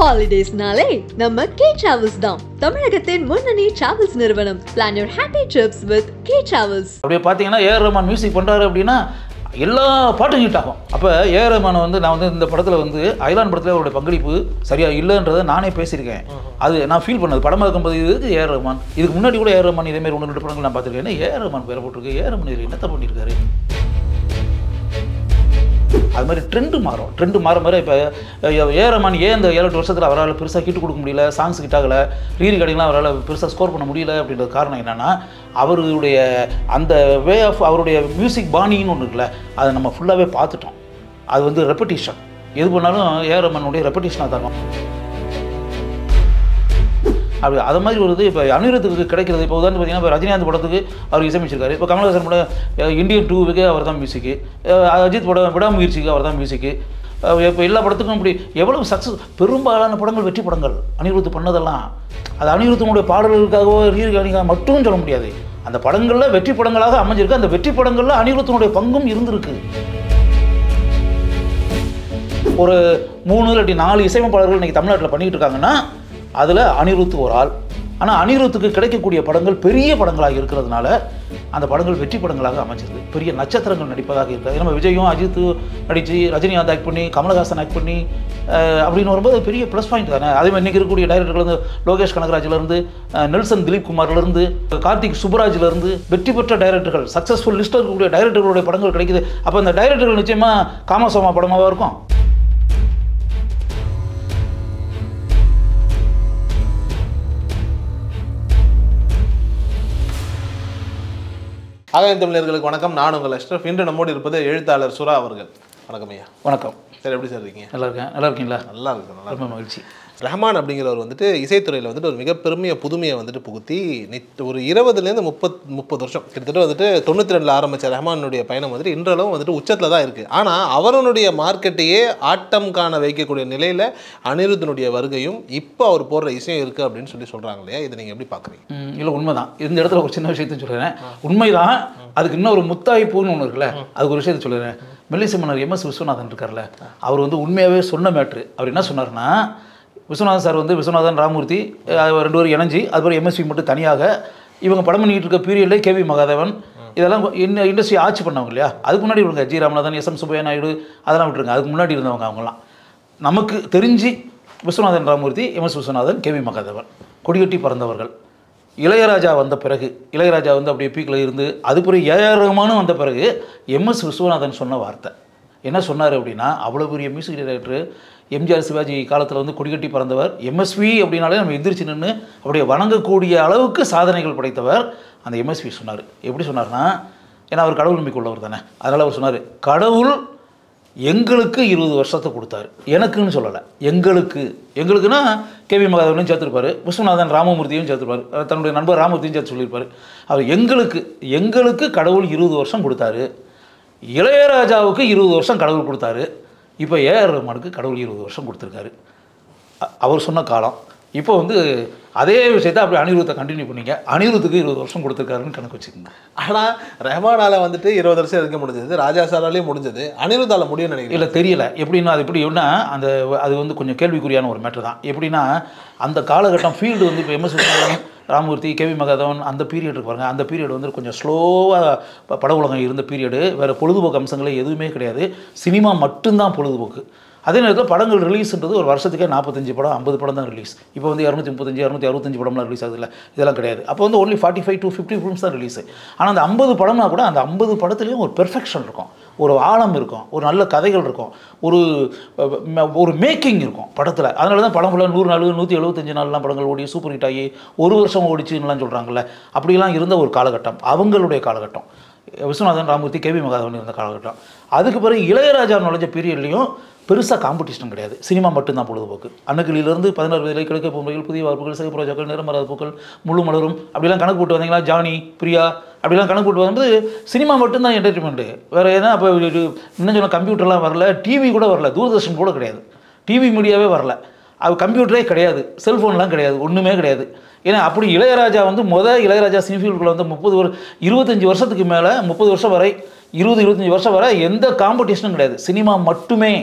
ஹாலிடேஸ்னாலே நம்ம K travels தான் தமிழகத்தின் முன்னணி டிராவல்ஸ் நிறுவனம் plan your happy trips with K travels அப்படியே பார்த்தீங்கன்னா ஏஆர் ரஹ்மான் மியூசிக் பண்ணுறாரு அப்படின்னா எல்லா பாட்டும் ஹிட் ஆகும் அப்போ ஏஆர் ரஹ்மான் வந்து நான் வந்து இந்த படத்தில் வந்து ஐலான் படத்தில் அவருடைய பங்களிப்பு சரியாக இல்லைன்றதை நானே பேசியிருக்கேன் அது நான் ஃபீல் பண்ணது படமாக இருக்கும்போது இதுக்கு ஏஆர் ரஹ்மான் இதுக்கு முன்னாடி கூட ஏஆர் ரஹ்மான் இதேமாதிரி ஒன்று ரெண்டு படங்கள் நான் பார்த்துருக்கேன் ஏன்னா ஏஆர் ரஹ்மான் பேரை போட்டிருக்கு ஏஆர் ரஹ்மான் இதில் என்னத்தை பண்ணியிருக்காரு அது மாதிரி ட்ரெண்டு மாறும் ட்ரெண்டு மாற மாதிரி இப்போ ஏரமான் ஏன் இந்த ஏழு எட்டு வருஷத்தில் அவரால் பெருசாக ஹிட் கொடுக்க முடியல சாங்ஸ் ஹிட் ஆகலை ரீ ரெக்கார்டிங்லாம் அவரால் பெருசாக ஸ்கோர் பண்ண முடியல அப்படின்றது காரணம் என்னென்னா அவருடைய அந்த வே ஆஃப் அவருடைய மியூசிக் பாணின்னு ஒன்று இருக்குல்ல அதை நம்ம ஃபுல்லாகவே பார்த்துட்டோம் அது வந்து ரெப்படிஷன் எது பண்ணாலும் ஏரமனுடைய ரெப்படிஷனாக தரும் அப்படி அது மாதிரி ஒரு இது இப்போ அனிருத்துக்கு கிடைக்கிறது இப்போ உதாரணம் பார்த்தீங்கன்னா இப்போ ரஜினிகாந்த் படத்துக்கு அவர் இசையமைச்சிருக்காரு இப்போ கமலஹாசன் படம் அஹ், இந்தியன் டூவுக்கு அவர் தான் மியூசிக்கு அஜித் படம் விடாமுயற்சிக்கு அவர் தான் மியூசிக்கு இப்போ எல்லா படத்துக்கும் இப்படி எவ்வளவு சக்ஸஸ் பெரும்பாலான படங்கள் வெற்றி படங்கள் அனிருத் பண்ணதெல்லாம் அது அனிருத்தனுடைய பாடல்களுக்காகவோ ரீர்காணிக்காக மட்டும் சொல்ல முடியாது அந்த படங்களில் வெற்றி படங்களாக அமைஞ்சிருக்கு அந்த வெற்றி படங்களில் அனிருத்தனுடைய பங்கும் இருந்திருக்கு ஒரு மூணு இல்லாட்டி நாலு இசையமைப்பாளர்கள் இன்றைக்கி தமிழ்நாட்டில் பண்ணிக்கிட்டு இருக்காங்கன்னா அதில் அனிருத் ஒரு ஆள் ஆனால் அனிருத்துக்கு கிடைக்கக்கூடிய படங்கள் பெரிய படங்களாக இருக்கிறதுனால அந்த படங்கள் வெற்றி படங்களாக அமைஞ்சிருக்கு பெரிய நட்சத்திரங்கள் நடிப்பதாக இருக்குது நம்ம விஜயும் அஜித் நடித்து ரஜினிகாந்த் ஆக்ட் பண்ணி கமலஹாசன் ஆக்ட் பண்ணி அஹ், அப்படின்னு வரும்போது அது பெரிய ப்ளஸ் பாயிண்ட் தானே அதே மாதிரி இன்றைக்கி இருக்கக்கூடிய டைரக்டர்கள் வந்து லோகேஷ் கனகராஜ்லேருந்து நெல்சன் திலீப் குமார்லேருந்து கார்த்திக் சுப்ராஜ்லேருந்து வெற்றி பெற்ற டைரக்டர்கள் சக்ஸஸ்ஃபுல் லிஸ்ட்டில் இருக்கக்கூடிய டைரக்டர்களுடைய படங்கள் கிடைக்குது அப்போ அந்த டைரக்டர்கள் நிச்சயமாக காமசோமா படமாகவும் இருக்கும் ஆகாயம் தமிழர்களுக்கு வணக்கம் நான் உங்கள் அஷ்ரஃப் இன்று நம்மோடு இருப்பது எழுத்தாளர் சுரா அவர்கள் வணக்கம் ஐயா வணக்கம் சரி எப்படி சார் இருக்கீங்க நல்லா இருக்கேன் நல்லா இருக்கீங்களா நல்லா இருக்கு நல்லா ரொம்ப மகிழ்ச்சி ரஹ்மான் அப்படிங்கிறவர் வந்துட்டு இசைத்துறையில் வந்துட்டு ஒரு மிக பெருமைய புதுமையை வந்துட்டு புகுத்தி நித் ஒரு இருபதுலேருந்து முப்பத் முப்பது வருஷம் கிட்டத்தட்ட வந்துட்டு தொண்ணூற்றி ரெண்டில் ஆரம்பித்த ரஹ்மானுடைய பயணம் வந்துட்டு இன்றளவும் வந்துட்டு உச்சத்தில் தான் இருக்குது ஆனால் அவருடைய மார்க்கெட்டையே ஆட்டம் காண வைக்கக்கூடிய நிலையில் அனிருத்தனுடைய வருகையும் இப்போ அவர் போடுற இசையும் இருக்குது அப்படின்னு சொல்லி சொல்கிறாங்க இல்லையா இதை நீங்கள் எப்படி பார்க்குறீங்க ம், இல்லை உண்மைதான் இந்த இடத்துல ஒரு சின்ன விஷயத்தை சொல்கிறேன் உண்மைதான் அதுக்கு இன்னொரு முத்தாய்ப்புன்னு ஒன்று இருக்குல்ல அதுக்கு ஒரு விஷயத்தை சொல்லுறேன் மெல்லிசை மன்னர் எம்எஸ் விஸ்வநாதன் இருக்கார்ல அவர் வந்து உண்மையாகவே சொன்ன மேட்ரு அவர் என்ன சொன்னார்னா விஸ்வநாதன் சார் வந்து விஸ்வநாதன் ராமூர்த்தி அஹ், ரெண்டு பேரும் இணைஞ்சு அதுக்கப்புறம் எம்எஸ்வி மட்டும் தனியாக இவங்க படம் பண்ணிட்டு இருக்க பீரியடில் கேவி மகாதேவன் இதெல்லாம் இன்னும் இண்டஸ்ட்ரி ஆட்சி பண்ணவங்க இல்லையா அதுக்கு முன்னாடி இவங்க G Ramanathan S M Subbaiah Naidu அதெல்லாம் விட்டுருங்க அதுக்கு முன்னாடி இருந்தவங்க அவங்கலாம் நமக்கு தெரிஞ்சு விஸ்வநாதன் ராமூர்த்தி எம்எஸ் விஸ்வநாதன் கேவி மகாதேவன் கொடிகட்டி பறந்தவர்கள் இளையராஜா வந்த பிறகு இளையராஜா வந்து அப்படியே பீக்கில் இருந்து அதுக்குரிய ஏஆர் ரஹ்மானும் வந்த பிறகு எம்எஸ் விஸ்வநாதன் சொன்ன வார்த்தை என்ன சொன்னார் அப்படின்னா அவ்வளோ பெரிய மியூசிக் டைரக்டர் எம்ஜிஆர் சிவாஜி காலத்தில் வந்து கொடிகட்டி பறந்தவர் எம்எஸ்வி அப்படின்னாலே நம்ம எந்திரிச்சு நின்று அப்படியே வணங்கக்கூடிய அளவுக்கு சாதனைகள் படைத்தவர் அந்த எம்எஸ்வி சொன்னார் எப்படி சொன்னார்னா ஏன்னா அவர் கடவுள் நம்பிக்கை உள்ளவர் தானே அதனால் அவர் சொன்னார் கடவுள் எங்களுக்கு இருபது வருஷத்தை கொடுத்தாரு எனக்குன்னு சொல்லலை எங்களுக்கு எங்களுக்குன்னா கேவி மகாதேவனையும் சேர்த்துருப்பாரு விஸ்வநாதன் ராமமூர்த்தியும் சேர்த்துருப்பாரு அஹ் தன்னுடைய நண்பர் ராமமூர்த்தியும் சேர்த்து சொல்லியிருப்பாரு அவர் எங்களுக்கு எங்களுக்கு கடவுள் இருபது வருஷம் கொடுத்தாரு இளையராஜாவுக்கு இருபது வருஷம் கடவுள் கொடுத்தாரு இப்போ ஏஆர் ரஹ்மானுக்கு கடவுள் இருபது வருஷம் கொடுத்துருக்காரு அ- அவர் சொன்ன காலம் இப்போ வந்து அதே விஷயத்தை அப்படி அனிருத்தை கண்டினியூ பண்ணீங்க அனிருத்துக்கு இருபது வருஷம் கொடுத்துருக்காருன்னு கணக்கு வச்சுக்கோங்க ஆனால் ரஹ்மானால வந்துட்டு இருபது வருஷம் இருக்க முடிஞ்சது ராஜா சாராலையும் முடிஞ்சது அனிருத்தால முடியும்னு நினைக்கிறேன் இல்லை தெரியல எப்படின்னா அது எப்படின்னா அந்த அது வந்து கொஞ்சம் கேள்விக்குறியான ஒரு மேட்ரு தான் எப்படின்னா அந்த காலகட்டம் ஃபீல்டு வந்து இப்போ எம்எஸ் விஸ்வநாதன் ராமூர்த்தி கேவி மகாதவன் அந்த பீரியட் இருக்கு பாருங்க அந்த பீரியட் வந்து கொஞ்சம் ஸ்லோவாக பட உலகம் இருந்த பீரியடு வேறு பொழுதுபோக்கு அம்சங்களே எதுவுமே கிடையாது சினிமா மட்டும்தான் பொழுதுபோக்கு அதே நேரத்தில் படங்கள் ரிலீஸ்ன்றது ஒரு வருஷத்துக்கே நாற்பத்தஞ்சு படம் ஐம்பது படம் தான் ரிலீஸ் இப்போ வந்து இரநூத்தி முப்பத்தஞ்சு இரநூத்தி அறுபத்தஞ்சு படம்லாம் ரிலீஸ் ஆகுது இல்லை இதெல்லாம் கிடையாது அப்போ வந்து only forty five to fifty films தான் ரிலீஸ் ஆனால் அந்த ஐம்பது படம்னா கூட அந்த ஐம்பது படத்துலேயும் ஒரு பெர்ஃபெக்ஷன் இருக்கும் ஒரு ஆழம் இருக்கும் ஒரு நல்ல கதைகள் இருக்கும் ஒரு அஹ், ம- ஒரு மேக்கிங் இருக்கும் படத்தில் அதனால தான் படம் ஃபுல்லாக நூறு நாள் நூற்றி எழுபத்தஞ்சு நாள்லாம் படங்கள் ஓடி சூப்பர் ஹிட் ஆகி ஒரு வருஷம் ஓடிச்சுன்னுலாம் சொல்கிறாங்கல்ல அப்படிலாம் இருந்த ஒரு காலகட்டம் அவங்களுடைய காலகட்டம் விஸ்வநாதன் ராமூர்த்தி கேவி மகாதவன் இருந்த காலகட்டம் அதுக்கு பிறகு இளையராஜா நுழைஞ்ச பீரியட்லேயும் பெருசாக காம்படிஷன் கிடையாது சினிமா மட்டும்தான் பொழுதுபோக்கு அன்னக்கிளியிலேருந்து பதினாறு வயதில் கிடைக்க பொம்மைகள் புதிய வார்ப்புகள் சிகப்பு ரோஜாக்கள் நிறமராத பூக்கள் முழு மலரும் அப்படிலாம் கணக்கு போட்டு வந்தீங்களா ஜானி பிரியா அப்படிலாம் கணக்கு போட்டு வரும்போது சினிமா மட்டும்தான் என்டர்டைன்மெண்ட்டு வேறு ஏன்னா அப்போ இன்னும் சொன்ன கம்ப்யூட்டர்லாம் வரல டிவி கூட வரல தூர்தர்ஷன் கூட கிடையாது டிவி மீடியாவே வரல அது கம்ப்யூட்டரே கிடையாது செல்ஃபோன்லாம் கிடையாது ஒன்றுமே கிடையாது ஏன்னா அப்படி இளையராஜா வந்து முத இளையராஜா சினிஃபீல்டுக்குள்ள வந்து முப்பது ஒரு இருபத்தஞ்சி வருஷத்துக்கு மேலே முப்பது வருஷம் வரை இருபது இருபத்தஞ்சி வருஷம் வரை எந்த காம்படிஷனும் கிடையாது சினிமா மட்டுமே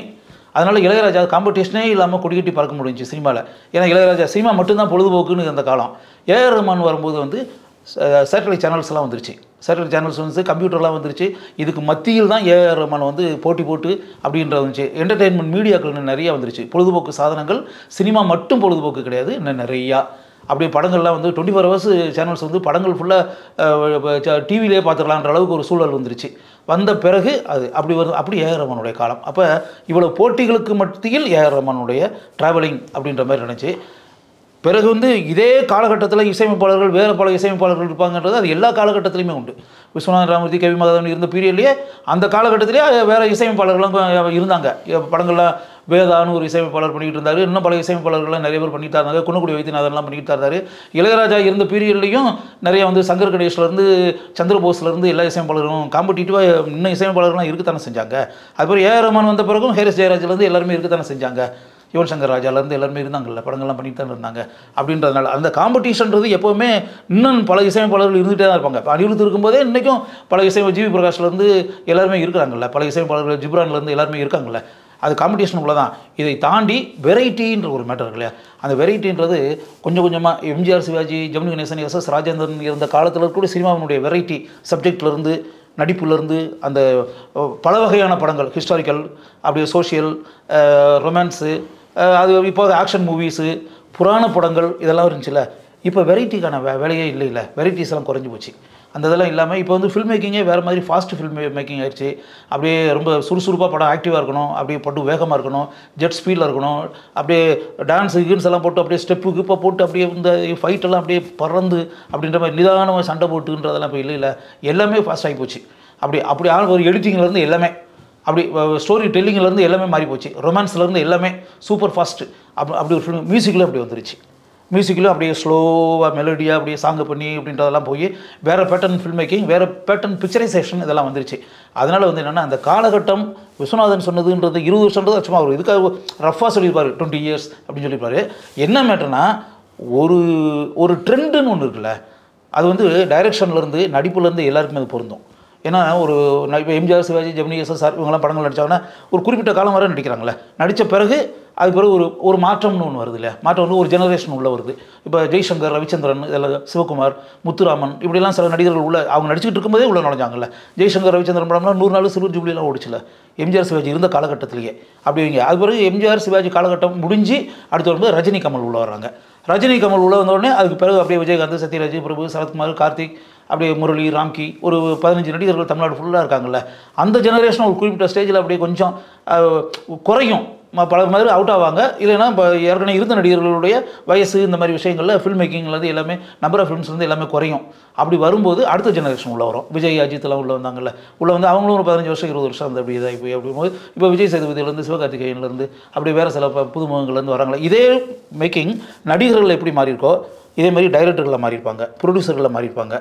அதனால் இளையராஜா காம்படிஷனே இல்லாமல் கொடிக்கட்டி பறக்க முடிஞ்சுச்சு சினிமாவில் ஏன்னா இளையராஜா சினிமா மட்டும்தான் பொழுதுபோக்குன்னு அந்த காலம் ஏஆர் ரஹ்மான் வரும்போது வந்து சேட்டலைட் சேனல்ஸ் எல்லாம் வந்துருச்சு சேட்டலைட் சேனல்ஸ் வந்து கம்ப்யூட்டர்லாம் வந்துருச்சு இதுக்கு மத்தியில் தான் ஏஆர் ரஹ்மான் வந்து போட்டி போட்டு அப்படின்றது வந்துச்சு என்டர்டெயின்மெண்ட் மீடியாக்கள் இன்னும் நிறைய வந்துருச்சு பொழுதுபோக்கு சாதனங்கள் சினிமா மட்டும் பொழுதுபோக்கு கிடையாது இன்னும் நிறையா அப்படியே படங்கள்லாம் வந்து டுவெண்ட்டி ஃபோர் ஹவர்ஸ் சேனல்ஸ் வந்து படங்கள் ஃபுல்லாக டிவிலே பார்த்துக்கலான்ற அளவுக்கு ஒரு சூழல் வந்துருச்சு வந்த பிறகு அது அப்படி வருது அப்படி ஏஆர் ரஹ்மானுடைய காலம் அப்போ இவ்வளோ போட்டிகளுக்கு மத்தியில் ஏஆர் ரஹ்மானுடைய ட்ராவலிங் அப்படின்ற மாதிரி நினச்சி பிறகு வந்து இதே காலகட்டத்தில் இசையமைப்பாளர்கள் வேறு பல இசையமைப்பாளர்கள் இருப்பாங்கன்றது அது எல்லா காலகட்டத்திலையுமே உண்டு விஸ்வநாத ராமூர்த்தி கவி மாதவன் இருந்த பீரியட்லேயே அந்த காலகட்டத்திலே வேறு இசையமைப்பாளர்களும் கொ- இருந்தாங்க எ- படங்கள்லாம் வேதான்னு ஒரு இசையமைப்பாளர் பண்ணிட்டு இருந்தார் இன்னும் பல இசையமைப்பாளர்கள்லாம் நிறைய பேர் பண்ணிட்டு இருந்தாங்க குன்னக்குடி வைத்தியநாதன்லாம் பண்ணிட்டு இருந்தார் இளையராஜா இருந்த பீரியட்லையும் நிறைய வந்து சங்கர் கணேஷ்லேருந்து சந்திரபோஸ்லேருந்து எல்லா இசையமைப்பாளரும் காம்படிட்டிவாக இன்னும் இசையமைப்பாளர்கள்லாம் இருக்கத்தானே செஞ்சாங்க அதுக்கப்புறம் ஏஆர் ரஹ்மான் வந்த பிறகும் ஹேரிஸ் ஜெயராஜ்லேருந்து எல்லாருமே இருக்கத்தானே செஞ்சாங்க யுவன் சங்கர் ராஜாலேருந்து எல்லாருமே இருந்தாங்கல்ல படங்கள்லாம் பண்ணிட்டு தான் இருந்தாங்க அப்படின்றதுனால அந்த காம்படிஷன்றது எப்போவுமே இன்னும் பல இசையமைப்பாளர்கள் இருந்துகிட்டே தான் இருப்பாங்க இப்போ அனிருத் இருக்கும்போதே இன்றைக்கும் பல இசை ஜிவி பிரகாஷ்லேருந்து எல்லாருமே இருக்கிறாங்கல்ல பல இசையமைப்பாளர்கள் ஜிப்ரான்லேருந்து எல்லாருமே இருக்காங்கல்ல அது காம்படிஷனுக்குள்ள தான் இதை தாண்டி வெரைட்டின்ற ஒரு மேட்டர் இருக்கு இல்லையா அந்த வெரைட்டின்றது கொஞ்சம் கொஞ்சமாக MGR Sivaji Gemini Ganesan S S Rajendran இருந்த காலத்தில் இருக்கக்கூடிய சினிமாவினுடைய வெரைட்டி சப்ஜெக்ட்லேருந்து நடிப்புலேருந்து அந்த அஹ், பல வகையான படங்கள் ஹிஸ்டாரிக்கல் அப்படியே சோஷியல் ரொமான்ஸு அது இப்போ ஆக்ஷன் மூவிஸு புராண படங்கள் இதெல்லாம் இருந்துச்சுல்ல இப்போ வெரைட்டிக்கான வே வேலையே இல்லை இல்லை வெரைட்டிஸ் எல்லாம் குறைஞ்சி போச்சு அந்த இதெல்லாம் இல்லாமல் இப்போ வந்து ஃபில்ம் மேக்கிங்கே வேறு மாதிரி ஃபாஸ்ட் ஃபில்ம் மேக்கிங் ஆயிடுச்சு அப்படியே ரொம்ப சுறுசுறுப்பாக படம் ஆக்டிவாக இருக்கணும் அப்படியே பட்டு வேகமாக இருக்கணும் ஜெட் ஸ்பீடில் இருக்கணும் அப்படியே டான்ஸ் கீன்ஸ் எல்லாம் போட்டு அப்படியே ஸ்டெப்பு கிப்பை போட்டு அப்படியே இந்த ஃபைட் எல்லாம் அப்படியே பறந்து அப்படின்ற மாதிரி நிதானமாக சண்டை போட்டுன்றதெல்லாம் இப்போ இல்லை இல்லை எல்லாமே ஃபாஸ்ட் ஆகி போச்சு அப்படி அப்படி ஆன ஒரு எடிட்டிங்லேருந்து எல்லாமே அப்படி ஸ்டோரி டெல்லிங்லேருந்து எல்லாமே மாறி போச்சு ரொமான்ஸ்லேருந்து எல்லாமே சூப்பர் ஃபாஸ்ட்டு அப்படி அப்படி ஒரு ஃபிலிம் மியூசிக்கில் அப்படி வந்துருச்சு மியூசிக்கிலும் அப்படியே ஸ்லோவாக மெலடியாக அப்படியே சாங்கு பண்ணி அப்படின்றதெல்லாம் போய் வேறு பேட்டர்ன் ஃபில்ம் மேக்கிங் வேறு பேட்டர்ன் பிக்சரைசேஷன் இதெல்லாம் வந்துருச்சு அதனால் வந்து என்னென்னா அந்த காலகட்டம் விஸ்வநாதன் சொன்னதுன்றது இருபது வருஷன்றது சும்மா ஒரு இதுக்காக ரஃபாக சொல்லியிருப்பார் டுவெண்ட்டி இயர்ஸ் அப்படின்னு சொல்லியிருப்பாரு என்ன மேட்டர்னா ஒரு ஒரு ட்ரெண்டுன்னு ஒன்று இருக்குல்ல அது வந்து டைரக்ஷன்லேருந்து நடிப்புலேருந்து எல்லாருக்குமே அது பொருந்தும் ஏன்னா ஒரு இப்போ எம்ஜிஆர் சிவாஜி ஜெமினி எஸ்எஸ்ஆர் இவங்கெல்லாம் படங்கள் நடிச்சாங்கன்னா ஒரு குறிப்பிட்ட காலம் வரை நடிக்கிறாங்களே நடித்த பிறகு அது பிறகு ஒரு ஒரு மாற்றம்னு ஒன்று வருது இல்லையா மாற்றம் வந்து ஒரு ஜெனரேஷன் உள்ள வருது இப்போ ஜெய்சங்கர் ரவிச்சந்திரன் இதெல்லாம் சிவகுமார் முத்துராமன் இப்படிலாம் சில நடிகர்கள் உள்ள அவங்க நடிச்சுக்கிட்டு இருக்கும்போதே உள்ள நுழைஞ்சாங்கல்ல ஜெய்சங்கர் ரவிச்சந்திரன் படம்லாம் நூறு நாள் சிறு ஜூப்ளிலாம் ஓடிச்சுல எம்ஜிஆர் சிவாஜி இருந்த காலகட்டத்திலேயே அப்படி வைங்க அது பிறகு எம்ஜிஆர் சிவாஜி காலகட்டம் முடிஞ்சு அடுத்து வரும்போது ரஜினி கமல் உள்ள வர்றாங்க ரஜினி கமல் உள்ள வந்த உடனே அதுக்கு பிறகு அப்படியே விஜயகாந்த் சத்யராஜ் பிரபு சரத்குமார் கார்த்திக் அப்படியே முரளி ராம்கி ஒரு பதினஞ்சு நடிகர்கள் தமிழ்நாடு ஃபுல்லாக இருக்காங்கல்ல அந்த ஜெனரேஷன் ஒரு குறிப்பிட்ட ஸ்டேஜில் அப்படியே கொஞ்சம் அஹ், குறையும் ம- பல மாதிரி அவுட் ஆவாங்க இல்லைன்னா இப்போ ஏற்கனவே இருந்த நடிகர்களுடைய வயசு இந்த மாதிரி விஷயங்களில் ஃபில்ம் மேக்கிங்லேருந்து எல்லாமே நம்பர் ஆஃப் ஃபிலிம்ஸ்லேருந்து எல்லாமே குறையும் அப்படி வரும்போது அடுத்த ஜெனரேஷன் உள்ள வரும் விஜய் அஜித் எல்லாம் உள்ள வந்தாங்கல்ல உள்ள வந்து அவங்களும் ஒரு பதினஞ்சு வருஷம் இருபது வருஷம் அந்த அப்படி இதாகி போய் அப்படிங்கும்போது இப்போ விஜய் சேதுபதியிலேருந்து சிவகார்த்திகேயன்லேருந்து அப்படி வேறு சில ப- புதுமுகங்கள்லேருந்து வராங்களே இதே மேக்கிங் நடிகர்கள் எப்படி மாறி இருக்கோ இதே மாதிரி டைரக்டர்களை மாறியிருப்பாங்க ப்ரொடியூசர்களை மாறியிருப்பாங்க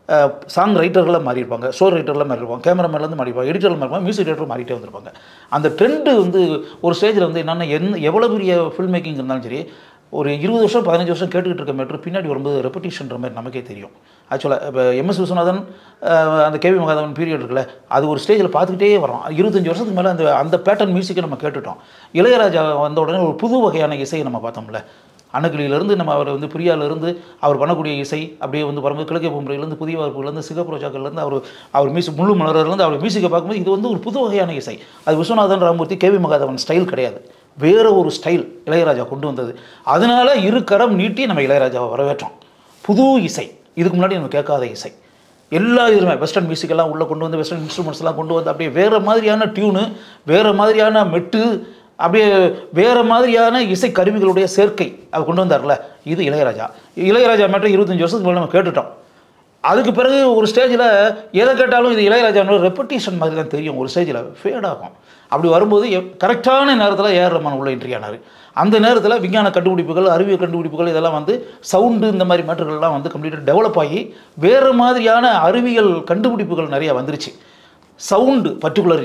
சாங் ரைட்டர்களை மாறியிருப்பாங்க ஸ்டோர் ரைட்டரில் மாறியிருப்பாங்க கேமராமேன்லேருந்து மாறியிருப்பாங்க எடிட்டரில் மாறிருப்பாங்க மியூசிக் டேரக்டர் மாறிட்டே வந்திருப்பாங்க அந்த ட்ரெண்டு வந்து ஒரு ஸ்டேஜில் வந்து என்னென்ன என் எவ்வளோ பெரிய ஃபில்ம் மேக்கிங் இருந்தாலும் சரி ஒரு இருபது வருஷம் பதினஞ்சு வருஷம் கேட்டுக்கிட்டு இருக்க மேட்ரு பின்னாடி வரும்போது ரெப்படிஷன்ற மாதிரி நமக்கே தெரியும் ஆக்சுவலாக இப்போ எம்எஸ் விஸ்வநாதன் அஹ், அந்த கேவி மகாதவன் பீரியட் இருக்குல்ல அது ஒரு ஸ்டேஜில் பார்த்துக்கிட்டே வரோம் இருபத்தஞ்சு வருஷத்துக்கு மேலே அந்த அந்த பேட்டர்ன் மியூசிக்கை நம்ம கேட்டுட்டோம் இளையராஜா வந்த உடனே ஒரு புது வகையான இசையை நம்ம பார்த்தோம்ல அணுக்கிளியிலேருந்து நம்ம அவர் வந்து பிரியாவிலேருந்து அவர் பண்ணக்கூடிய இசை அப்படியே வந்து வரும்போது கிழக்கே பொம்பரையிலேருந்து புதிய வார்ப்புலேருந்து சிகப்புரோஜாக்கள்லேருந்து அவர் அவர் மியூசிக் முழு மலர்லேருந்து அவர் மியூசிக்கை பார்க்கும்போது இது வந்து ஒரு புது வகையான இசை அது விஸ்வநாதன் ராமூர்த்தி கேவி மகாதவன் ஸ்டைல் கிடையாது வேற ஒரு ஸ்டைல் இளையராஜா கொண்டு வந்தது அதனால இரு கரம் நீட்டி நம்ம இளையராஜாவை வரவேற்றோம் புது இசை இதுக்கு முன்னாடி நம்ம கேட்காத இசை எல்லா இதுலையுமே வெஸ்டர்ன் மியூசிக் எல்லாம் உள்ளே கொண்டு வந்து வெஸ்டர்ன் இன்ஸ்ட்ருமெண்ட்ஸ் எல்லாம் கொண்டு வந்து அப்படியே வேறு மாதிரியான டியூனு வேறு மாதிரியான மெட்டு அப்படியே வேறு மாதிரியான இசை கருவிகளுடைய சேர்க்கை அவர் கொண்டு வந்தார்ல இது இளையராஜா இளையராஜா மேட்டர் இருபத்தஞ்சி வருஷத்துக்கு மேலே நம்ம கேட்டுட்டோம் அதுக்கு பிறகு ஒரு ஸ்டேஜில் எதை கேட்டாலும் இது இளையராஜானோட ரெப்படேஷன் மாதிரி தான் தெரியும் ஒரு ஸ்டேஜில் ஃபேட் ஆகும் அப்படி வரும்போது கரெக்டான நேரத்தில் ஏஆர் ரஹ்மான் உள்ள என்ட்ரி ஆனார் அந்த நேரத்தில் விஞ்ஞான கண்டுபிடிப்புகள் அறிவியல் கண்டுபிடிப்புகள் இதெல்லாம் வந்து சவுண்டு இந்த மாதிரி மேட்டர்கள்லாம் வந்து கம்ப்ளீட்டாக டெவலப் ஆகி வேறு மாதிரியான அறிவியல் கண்டுபிடிப்புகள் நிறைய வந்துருச்சு சவுண்டு பர்டிகுலர்லி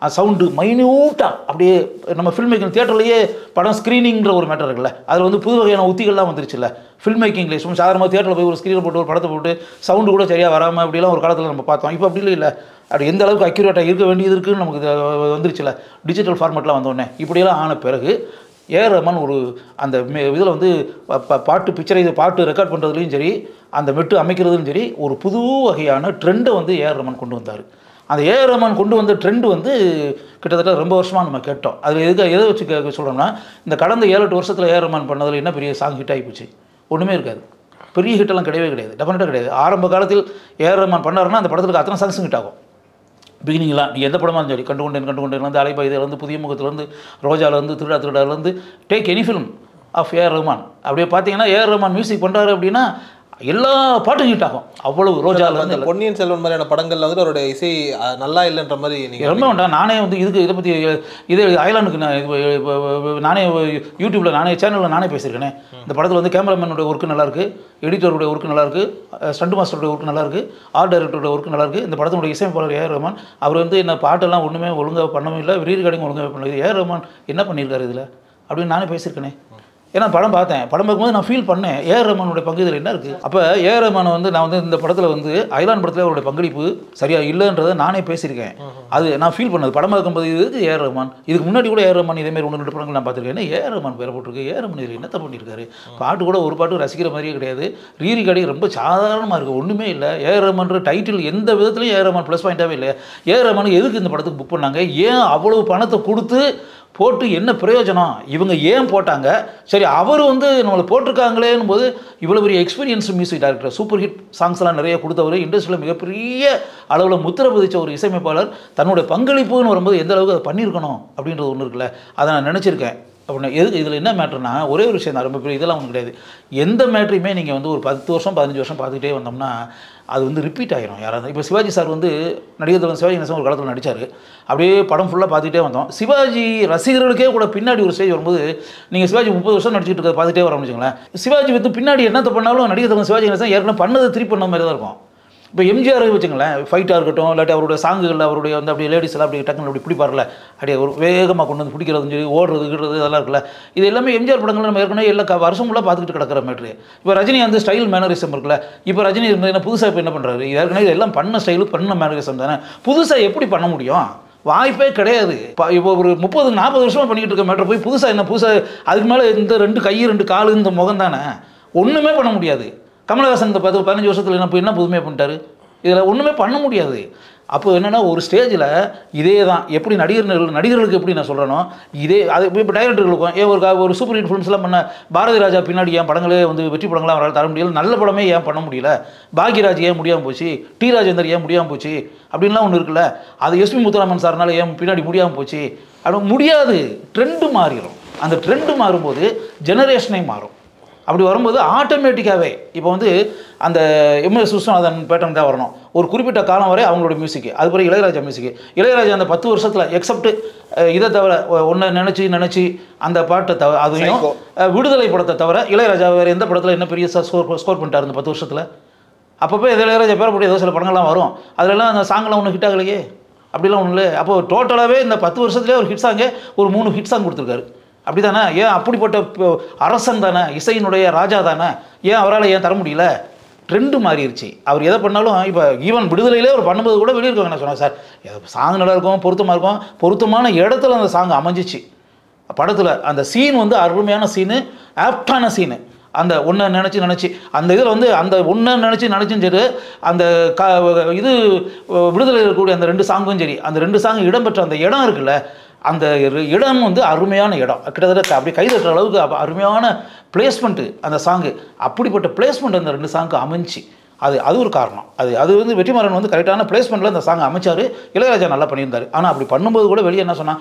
சவுண்டு மைன்யூட்டாக அப்படியே நம்ம ஃபில்ம் மேக்கிங் தியேட்டர்லேயே படம் ஸ்க்ரீனிங்கிற ஒரு மேட்டர் இருக்குல்ல அதில் வந்து புது வகையான உத்திகள்லாம் வந்துருச்சுல்ல ஃபில்ம் மேக்கிங்ல சும்மா சாதாரணமாக தியேட்டரில் போய் ஒரு ஸ்க்ரீனை போட்டு ஒரு படத்தை போட்டு சவுண்டு கூட சரியாக வராமல் அப்படிலாம் ஒரு காலத்தில் நம்ம பார்த்தோம் இப்போ அப்படி இல்லை அப்படி எந்த அளவுக்கு அக்யூரேட்டாக இருக்க வேண்டியது இருக்குன்னு நமக்கு இது வந்துருச்சுல டிஜிட்டல் ஃபார்மேட்லாம் வந்தோடனே இப்படியெல்லாம் ஆன பிறகு ஏஆர் ரஹ்மான் ஒரு அந்த இதில் வந்து ப- ப- பாட்டு பிக்சரை இது பாட்டு ரெக்கார்ட் பண்ணுறதுலையும் சரி அந்த மெட்டு அமைக்கிறதுலையும் சரி ஒரு புது வகையான ட்ரெண்டை வந்து ஏஆர் ரஹ்மான் கொண்டு வந்தார் அந்த ஏஆர் ரஹ்மான் கொண்டு வந்த ட்ரெண்ட் வந்து கிட்டத்தட்ட ரொம்ப வருஷமாக நம்ம கேட்டோம் அதில் எதுக்கு எதை வச்சு கே சொல்கிறோம்னா இந்த கடந்த ஏழு எட்டு வருஷத்தில் ஏஆர் ரஹ்மான் பண்ணதில் என்ன பெரிய சாங் ஹிட் ஆகி போச்சு ஒன்றுமே இருக்காது பெரிய ஹிட்டெல்லாம் கிடையவே கிடையாது டெஃபினட்டாக கிடையாது ஆரம்ப காலத்தில் ஏஆர் ரஹ்மான் பண்ணாருன்னா அந்த படத்துக்கு அத்தனை சாங்ஸும் ஹிட் ஆகும் பிகினிங்லாம் நீ எந்த படமாக இருந்தாலும் சரி கண்டு கொண்டேன் கண்டு கொண்டேன்லேருந்து அலைபாயுதேலேருந்து புதிய முகத்துலேருந்து ரோஜாலேருந்து திருடா திருடாலேருந்து take any film of AR Rahman அப்படியே பார்த்தீங்கன்னா ஏஆர் ரஹ்மான் மியூசிக் பண்ணுறாரு அப்படின்னா எல்லா பாட்டும் ஹிட் ஆகும் அவ்வளவு அந்த ரோஜாலேருந்து பொன்னியின் செல்வன் மாதிரியான படங்கள்ல வந்து அவருடைய இசை அஹ், நல்லா இல்லைன்ற மாதிரி நீங்க ரொம்ப வேண்டாம் நானே வந்து இதுக்கு இதை பற்றி இது ஐலாண்டுக்கு நான் இது, இப்ப, இப்ப, நானே யூடியூப்பில் நானே சேனலில் நானே பேசியிருக்கேனே இந்த படத்தில் வந்து கேமராமேனுடைய ஒர்க்கு நல்லா இருக்கு எடிட்டருடைய ஒர்க்கு நல்லா இருக்கு ஸ்டண்ட் மாஸ்டருடைய ஒர்க்கு நல்லா இருக்கு ஆர்ட் டைரக்டருடைய ஒர்க்கு நல்லா இருக்கு இந்த படத்தினுடைய இசையமைப்பாளர் ஏஆர் ரஹ்மான் அவர் வந்து என்ன பாட்டெல்லாம் ஒன்றுமே ஒழுங்காக பண்ணவும் இல்லை ரீ ரெக்கார்டிங் ஒழுங்காக பண்ணல ஏஆர் ரஹ்மான் என்ன பண்ணியிருக்காரு இதில் அப்படின்னு நானே பேசியிருக்கேனே ஏன்னா படம் பார்த்தேன் படம் பார்க்கும்போது நான் ஃபீல் பண்ணேன் ஏஆர் ரஹ்மானுடைய பங்கு இதில் என்ன இருக்குது அப்போ ஏஆர் ரஹ்மான் வந்து நான் வந்து இந்த படத்தில் வந்து ஐலான் படத்தில் அவருடைய பங்களிப்பு சரியா இல்லைன்றதை நானே பேசியிருக்கேன் அது நான் ஃபீல் பண்ணது படம் பார்க்கும்போது இதுக்கு ஏஆர் ரஹ்மான் இதுக்கு முன்னாடி கூட ஏஆர் ரஹ்மான் இதேமாரி ஒன்று ரெண்டு படங்கள் நான் பார்த்துருக்கேன் ஏன்னா ஏஆர் ரஹ்மான் பேரை போட்டிருக்கு ஏஆர் ரஹ்மான் இதில் என்னத்த பண்ணியிருக்காரு பாட்டு கூட ஒரு பாட்டு ரசிக்கிற மாதிரியே கிடையாது ரீரி கடை ரொம்ப சாதாரணமாக இருக்குது ஒன்றுமே இல்லை ஏஆர் ரஹ்மான்ற டைட்டில் எந்த விதத்துலையும் ஏஆர் ரஹ்மான் ப்ளஸ் பாயிண்ட்டாகவே இல்லை ஏஆர் ரஹ்மானுக்கு எதுக்கு இந்த படத்துக்கு புக் பண்ணாங்க ஏன் அவ்வளவு பணத்தை கொடுத்து போட்டு என்ன பிரயோஜனம் இவங்க ஏன் போட்டாங்க சரி அவர் வந்து நம்மளை போட்டிருக்காங்களேன்னு போது இவ்வளோ பெரிய experience music director super hit சாங்ஸ்லாம் நிறைய கொடுத்தவர் இண்டஸ்ட்ரியில் மிகப்பெரிய அளவில் முத்திர பதிச்ச ஒரு இசையமைப்பாளர் தன்னுடைய பங்களிப்புன்னு வரும்போது எந்த அளவுக்கு அதை பண்ணியிருக்கணும் அப்படின்றது ஒன்று இருக்குல்ல அதை நான் நினச்சிருக்கேன் அப்படின்னா எது இதில் என்ன மேட்ருனா ஒரே ஒரு விஷயம் தான் ரொம்ப பெரிய இதெல்லாம் ஒன்றும் கிடையாது எந்த மேட்ரையுமே நீங்கள் வந்து ஒரு பத்து வருஷம் பதினஞ்சு வருஷம் பார்த்துக்கிட்டே வந்தோம்னா அது வந்து ரிப்பீட் ஆகிரும் யாராவது இப்போ சிவாஜி சார் வந்து நடிகர் தலைவர் சிவாஜி கணேசன் ஒரு காலத்தில் நடித்தார் அப்படியே படம் ஃபுல்லாக பார்த்துக்கிட்டே வந்தோம் சிவாஜி ரசிகர்களுக்கே கூட பின்னாடி ஒரு ஸ்டேஜ் வரும்போது நீங்கள் சிவாஜி முப்பது வருஷம் நடிச்சிட்டு இருக்கிறத பார்த்துட்டே வரோம்னு வச்சுங்களேன் சிவாஜி வந்து பின்னாடி என்னத்தை பண்ணாலும் நடிகர் தலைவர் சிவாஜி கணேசன் ஏற்கனவே பண்ணதை திருப்பி பண்ண மாதிரி தான் இருக்கும் இப்போ எம்ஜிஆர் வச்சுங்களேன் ஃபைட்டாக இருக்கட்டும் இல்லாட்டி அவருடைய சாங்குகளில் அவருடைய வந்து அப்படியே லேடிஸ் எல்லாம் அப்படி டக்குன்னு அப்படி பிடிப்பார்ல அப்படியே ஒரு வேகமாக கொண்டு வந்து பிடிக்கிறதும் சரி ஓடுறது கிடுறது இதெல்லாம் இருக்குல்ல இது எல்லாமே எம்ஜிஆர் படங்கள் நம்ம ஏற்கனவே எல்லா க- வருஷம் ஃபுல்லாக பார்த்துக்கிட்டு கிடக்கிற மேட்ரு இப்போ ரஜினி வந்து ஸ்டைல் மேனரிசம் இருக்குல்ல இப்போ ரஜினி இருந்தது என்ன புதுசாக இப்போ என்ன பண்ணுறாரு ஏற்கனவே இதெல்லாம் பண்ண ஸ்டைலு பண்ண மேனரிசம் தானே புதுசாக எப்படி பண்ண முடியும் வாய்ப்பே கிடையாது இப்போ இப்போ ஒரு முப்பது நாற்பது வருஷமாக பண்ணிக்கிட்டு இருக்க மேட்ரு போய் புதுசாக என்ன புதுசாக அதுக்கு மேலே இந்த ரெண்டு கை ரெண்டு காலு இந்த முகம் தானே ஒன்றுமே பண்ண முடியாது கமலஹாசன் இந்த பத்து பதினஞ்சு வருஷத்தில் என்ன போய் என்ன புதுமையாக பண்ணிட்டாரு இதில் ஒன்றுமே பண்ண முடியாது அப்போ என்னென்னா ஒரு ஸ்டேஜில் இதே தான் எப்படி நடிகர்கள் நடிகர்களுக்கு எப்படி நான் சொல்கிறேனோ இதே அது இப்போ டைரக்டர்களுக்கும் ஏன் ஒரு கா- ஒரு சூப்பர் ஹிட் ஃபிலிம்ஸ்லாம் பண்ண பாரதி ராஜா பின்னாடி ஏன் படங்களே வந்து வெற்றி படங்களாம் அவரால் தர முடியல நல்ல படமே ஏன் பண்ண முடியல பாக்யராஜ் ஏன் முடியாமல் போச்சு டி ராஜேந்தர் ஏன் முடியாமல் போச்சு அப்படின்லாம் ஒன்று இருக்குல்ல அது எஸ்பி முத்துராமன் சார்னால ஏன் பின்னாடி முடியாமல் போச்சு அப்படி முடியாது ட்ரெண்டு மாறிடும் அந்த ட்ரெண்டு மாறும்போது ஜெனரேஷனே மாறும் அப்படி வரும்போது ஆட்டோமேட்டிக்காகவே இப்போ வந்து அந்த எம்எஸ் விஸ்வநாதன் பேட்டர்ன் தான் வரணும் ஒரு குறிப்பிட்ட காலம் வரை அவங்களோட மியூசிக் அது பிறகு இளையராஜா மியூசிக் இளையராஜா அந்த பத்து வருஷத்தில் எக்ஸப்ட் இதை தவிர ஒன்றை நினச்சி நினச்சி அந்த பாட்டை தவிர அதையும் Psycho. அஹ், விடுதலை படத்தை தவிர இளையராஜா வேறு எந்த படத்தில் என்ன பெரிய ஸ்கோர் ஸ்கோர் பண்ணிட்டார் இந்த பத்து வருஷத்தில் அப்பப்போ எது இளையராஜா பேர போட்டு ஏதோ சில படங்கள்லாம் வரும் அதிலெல்லாம் அந்த சாங்கெல்லாம் ஒன்றும் ஹிட் ஆகலையே அப்படிலாம் ஒன்றும் இல்லை அப்போ டோட்டலாகவே இந்த பத்து வருஷத்துலேயே ஒரு ஹிட் சாங்கே ஒரு மூணு ஹிட் சாங் கொடுத்துருக்காரு அப்படி தானே ஏன் அப்படிப்பட்ட ப- அரசன் தானே இசையினுடைய ராஜா தானே ஏன் அவரால் ஏன் தர முடியல ட்ரெண்டு மாறிடுச்சு அவர் எதை பண்ணாலும் இப்போ ஈவன் விடுதலையிலே அவர் பண்ணும்போது கூட வெளியிருக்காங்க நான் சொன்னேன் சார் சாங் நல்லா இருக்கும் பொருத்தமாக இருக்கும் பொருத்தமான இடத்துல அந்த சாங் அமைஞ்சிச்சு படத்தில் அந்த சீன் வந்து அருமையான சீனு ஆப்டான சீனு அந்த ஒன்றை நினச்சி நினச்சி அந்த இதில் வந்து அந்த ஒன்றை நினச்சி நினச்சும் சரி அந்த க இது விடுதலை இருக்கக்கூடிய அந்த ரெண்டு சாங்கும் சரி அந்த ரெண்டு சாங் இடம்பெற்ற அந்த இடம் இருக்குல்ல அந்த இரு- இடம் வந்து அருமையான இடம் கிட்டத்தட்ட அப்படியே கை தட்டுற அளவுக்கு அப்ப அருமையான பிளேஸ்மெண்ட்டு அந்த சாங்கு அப்படிப்பட்ட பிளேஸ்மெண்ட் அந்த ரெண்டு சாங்க்கு அமைஞ்சு அது அது ஒரு காரணம் அது அது வந்து வெற்றிமாறன் வந்து கரெக்டான பிளேஸ்மெண்ட்டில் அந்த சாங் அமைச்சார் இளையராஜா நல்லா பண்ணியிருந்தார் ஆனால் அப்படி பண்ணும்போது கூட வெளியே என்ன சொன்னா